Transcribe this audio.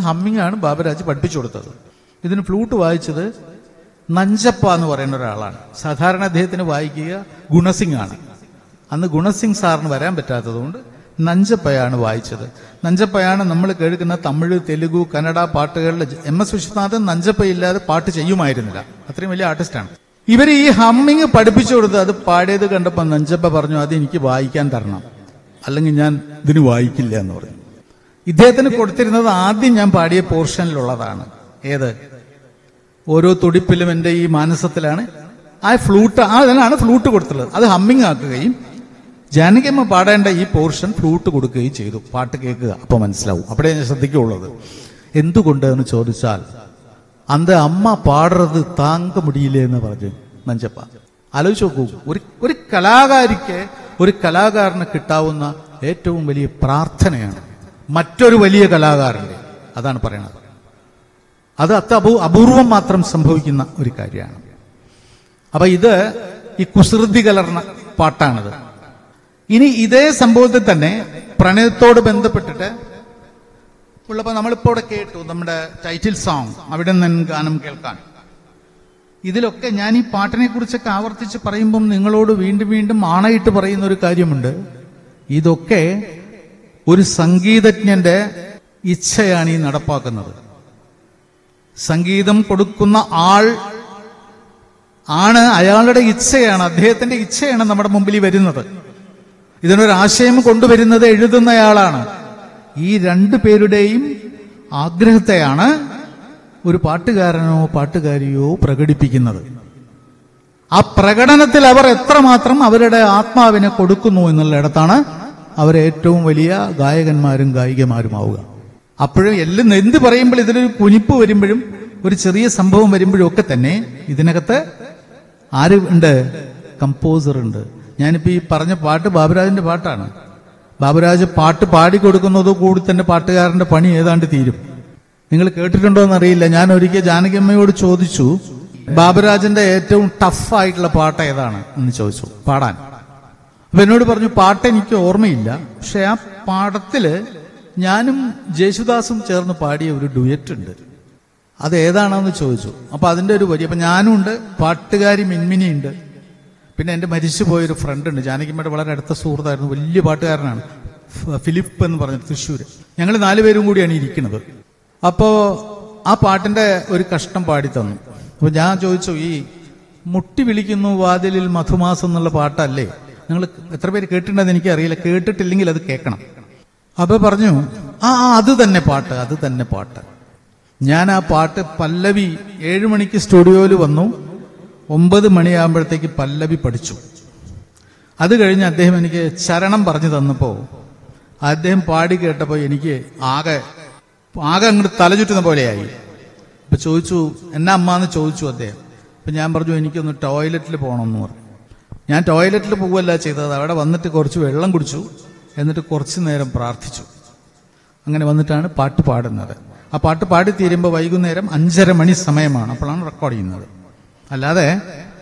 humming ആണ് ബാബരാജ് പഠിപ്പിച്ചു കൊടുത്തത് ഇതിന് ഫ്ലൂട്ട് വായിച്ചത് നഞ്ചപ്പ എന്ന് പറയുന്ന ഒരാളാണ് സാധാരണ അദ്ദേഹത്തിന് വായിക്കുക ഗുണസിംഗ് ആണ് അന്ന് ഗുണസിംഗ് സാറിന് വരാൻ പറ്റാത്തതുകൊണ്ട് നഞ്ചപ്പയാണ് വായിച്ചത് നഞ്ചപ്പയാണ് നമ്മൾ കേൾക്കുന്ന തമിഴ് തെലുഗു കന്നഡ പാട്ടുകളിൽ എം എസ് വിശ്വനാഥൻ നഞ്ചപ്പ ഇല്ലാതെ പാട്ട് ചെയ്യുമായിരുന്നില്ല അത്രയും വലിയ ആർട്ടിസ്റ്റാണ് ഇവർ ഈ ഹമ്മിങ് പഠിപ്പിച്ചു കൊടുത്ത് അത് പാടിയത് കണ്ടപ്പോൾ നഞ്ചപ്പ പറഞ്ഞു അത് എനിക്ക് വായിക്കാൻ തരണം അല്ലെങ്കിൽ ഞാൻ ഇതിന് വായിക്കില്ല എന്ന് പറഞ്ഞു ഇദ്ദേഹത്തിന് കൊടുത്തിരുന്നത് ആദ്യം ഞാൻ പാടിയ പോർഷനിലുള്ളതാണ് ഏത് ഓരോ തുടിപ്പിലും എൻ്റെ ഈ മാനസത്തിലാണ് ആ ഫ്ലൂട്ട് ആ അതിനാണ് ഫ്ലൂട്ട് കൊടുത്തുള്ളത് അത് ഹമ്മിങ് ആക്കുകയും ജാനകിയമ്മ പാടേണ്ട ഈ പോർഷൻ ഫ്ലൂട്ട് കൊടുക്കുകയും ചെയ്തു പാട്ട് കേൾക്കുക അപ്പൊ മനസ്സിലാവും അവിടെ ഞാൻ ശ്രദ്ധിക്കുള്ളത് എന്തുകൊണ്ട് എന്ന് ചോദിച്ചാൽ അന്ത അമ്മ പാടുறது താങ്ക മുടിയില്ലേ എന്ന് പറഞ്ഞു നഞ്ചപ്പ ആലോചിച്ച് നോക്കൂ ഒരു ഒരു കലാകാരിക്ക് ഒരു കലാകാരന് കിട്ടാവുന്ന ഏറ്റവും വലിയ പ്രാർത്ഥനയാണ് മറ്റൊരു വലിയ കലാകാരന്റെ അതാണ് പറയണത് അത് അത്ര അപൂ അപൂർവം മാത്രം സംഭവിക്കുന്ന ഒരു കാര്യമാണ് അപ്പൊ ഇത് ഈ കുസൃതി കലർന്ന പാട്ടാണിത് ഇനി ഇതേ സംഭവത്തിൽ തന്നെ പ്രണയത്തോട് ബന്ധപ്പെട്ടിട്ട് ഉള്ളപ്പോ നമ്മളിപ്പോ ഇവിടെ കേട്ടു നമ്മുടെ ടൈറ്റിൽ സോങ് അവിടെ നിന്ന് ഗാനം കേൾക്കാൻ ഇതിലൊക്കെ ഞാൻ ഈ പാട്ടിനെ കുറിച്ചൊക്കെ ആവർത്തിച്ച് പറയുമ്പം നിങ്ങളോട് വീണ്ടും വീണ്ടും ആണയിട്ട് പറയുന്ന ഒരു കാര്യമുണ്ട് ഇതൊക്കെ ഒരു സംഗീതജ്ഞന്റെ ഇച്ഛയാണ് ഈ നടപ്പാക്കുന്നത് സംഗീതം കൊടുക്കുന്ന ആൾ ആണ് അയാളുടെ ഇച്ഛയാണ് അദ്ദേഹത്തിന്റെ ഇച്ഛയാണ് നമ്മുടെ മുമ്പിൽ വരുന്നത് ഇതിനൊരു ആശയം കൊണ്ടുവരുന്നത് എഴുതുന്നയാളാണ് ഈ രണ്ടു പേരുടെയും ആഗ്രഹത്തെയാണ് ഒരു പാട്ടുകാരനോ പാട്ടുകാരിയോ പ്രകടിപ്പിക്കുന്നത് ആ പ്രകടനത്തിൽ അവർ എത്രമാത്രം അവരുടെ ആത്മാവിനെ കൊടുക്കുന്നു എന്നുള്ളിടത്താണ് അവർ ഏറ്റവും വലിയ ഗായകന്മാരും ഗായികമാരുമാവുക അപ്പോഴും എല്ലാം എന്ത് പറയുമ്പോൾ ഇതിലൊരു കുനിപ്പ് വരുമ്പോഴും ഒരു ചെറിയ സംഭവം വരുമ്പോഴും ഒക്കെ തന്നെ ഇതിനകത്ത് ആര് ഉണ്ട് കമ്പോസർ ഉണ്ട് ഞാനിപ്പോ ഈ പറഞ്ഞ പാട്ട് ബാബുരാജിന്റെ പാട്ടാണ് ബാബുരാജ് പാട്ട് പാടിക്കൊടുക്കുന്നതോ കൂടി തന്നെ പാട്ടുകാരന്റെ പണി ഏതാണ്ട് തീരും നിങ്ങൾ കേട്ടിട്ടുണ്ടോ എന്നറിയില്ല ഞാൻ ഒരിക്കൽ ജാനകിയമ്മയോട് ചോദിച്ചു ബാബുരാജന്റെ ഏറ്റവും ടഫ് ആയിട്ടുള്ള പാട്ട് ഏതാണ് എന്ന് ചോദിച്ചു പാടാൻ അപ്പൊ എന്നോട് പറഞ്ഞു പാട്ട് എനിക്ക് ഓർമ്മയില്ല പക്ഷെ ആ പാടത്തില് ഞാനും ജയേശുദാസും ചേർന്ന് പാടിയ ഒരു ഡുയറ്റ് ഉണ്ട് അത് ഏതാണെന്ന് ചോദിച്ചു അപ്പൊ അതിന്റെ ഒരു വരി അപ്പൊ ഞാനും ഉണ്ട് പാട്ടുകാരി മിൻമിനി ഉണ്ട് പിന്നെ എന്റെ മരിച്ചു പോയൊരു ഫ്രണ്ട് ഉണ്ട് ജാനകിമ്മയുടെ വളരെ അടുത്ത സുഹൃത്തായിരുന്നു വലിയ പാട്ടുകാരനാണ് ഫ- ഫിലിപ്പ് എന്ന് പറഞ്ഞ തൃശ്ശൂര് ഞങ്ങൾ നാലുപേരും കൂടിയാണ് ഇരിക്കുന്നത് അപ്പോ ആ പാട്ടിന്റെ ഒരു കഷ്ടം പാടി തന്നു അപ്പൊ ഞാൻ ചോദിച്ചു ഈ മുട്ടി വിളിക്കുന്നു വാതിലിൽ മധുമാസം എന്നുള്ള പാട്ടല്ലേ നിങ്ങൾ എത്ര പേര് കേട്ടിട്ടുണ്ടെന്ന് എനിക്കറിയില്ല കേട്ടിട്ടില്ലെങ്കിൽ അത് കേൾക്കണം അപ്പൊ പറഞ്ഞു ആ ആ, അത് തന്നെ പാട്ട് അത് തന്നെ പാട്ട് ഞാൻ ആ പാട്ട് പല്ലവി ഏഴു മണിക്ക് സ്റ്റുഡിയോയിൽ വന്നു ഒമ്പത് മണിയാകുമ്പോഴത്തേക്ക് പല്ലവി പഠിച്ചു അത് കഴിഞ്ഞ് അദ്ദേഹം എനിക്ക് ചരണം പറഞ്ഞു തന്നപ്പോ അദ്ദേഹം പാടി കേട്ടപ്പോൾ എനിക്ക് ആകെ ആകെ അങ്ങോട്ട് തലചുറ്റുന്ന പോലെയായി അപ്പൊ ചോദിച്ചു എന്നാ അമ്മ എന്ന് ചോദിച്ചു അദ്ദേഹം അപ്പൊ ഞാൻ പറഞ്ഞു എനിക്കൊന്ന് ടോയ്ലറ്റിൽ പോകണമെന്ന് പറഞ്ഞു ഞാൻ ടോയ്ലറ്റിൽ പോവുകയല്ല ചെയ്തത് അവിടെ വന്നിട്ട് കുറച്ച് വെള്ളം കുടിച്ചു എന്നിട്ട് കുറച്ചു നേരം പ്രാർത്ഥിച്ചു അങ്ങനെ വന്നിട്ടാണ് പാട്ട് പാടുന്നത് ആ പാട്ട് പാടി തീരുമ്പോൾ വൈകുന്നേരം അഞ്ചര മണി സമയമാണ് അപ്പോഴാണ് റെക്കോർഡ് ചെയ്യുന്നത് അല്ലാതെ